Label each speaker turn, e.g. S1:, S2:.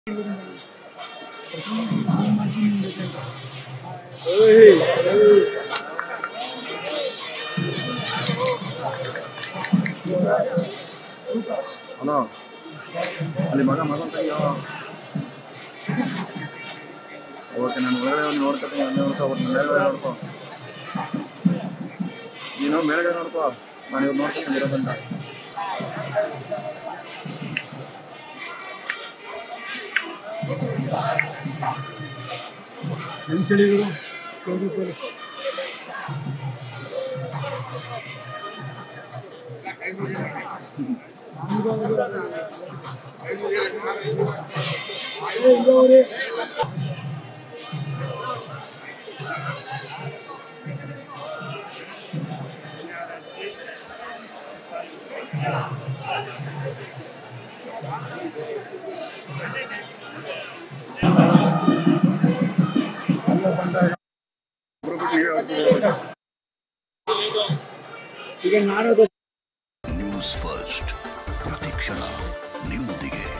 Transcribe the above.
S1: Hello ಅಲ್ಲಿ ಮಗ ಮಗ ತೆಗಿಯೋ ಓಕೆ ನಾನು ಒಳಗಡೆ ಹೋಗಿ ನೋಡ್ಕೊತೀನಿ ಅಲ್ಲೇ ನೋಡ್ಕೊ ಅವ್ರನ್ನ ಮೇಲ್ಗಡೆ ನೋಡ್ಕೊ ನೀನು ಮೇಲ್ಗಡೆ ನೋಡ್ಕೋ ನಾನು ಇವ್ರು ನೋಡ್ಕೊತೀನಿ ಇರೋದಂತ
S2: ಹೆಂಗ್ಸಳಿಗಳು ಕ್ಲೋಸಪ್
S1: ಒಬ್ರು ಬಿಟ್ಟು ನೀವೇ ಹೋಗ್ತಿದ್ದೀರಾ?
S2: ಈಗ ನಾನು
S3: ನ್ಯೂಸ್ ಫಸ್ಟ್ ಪ್ರತಿಕ್ಷಣ ನಿಮ್ಮೊಂದಿಗೆ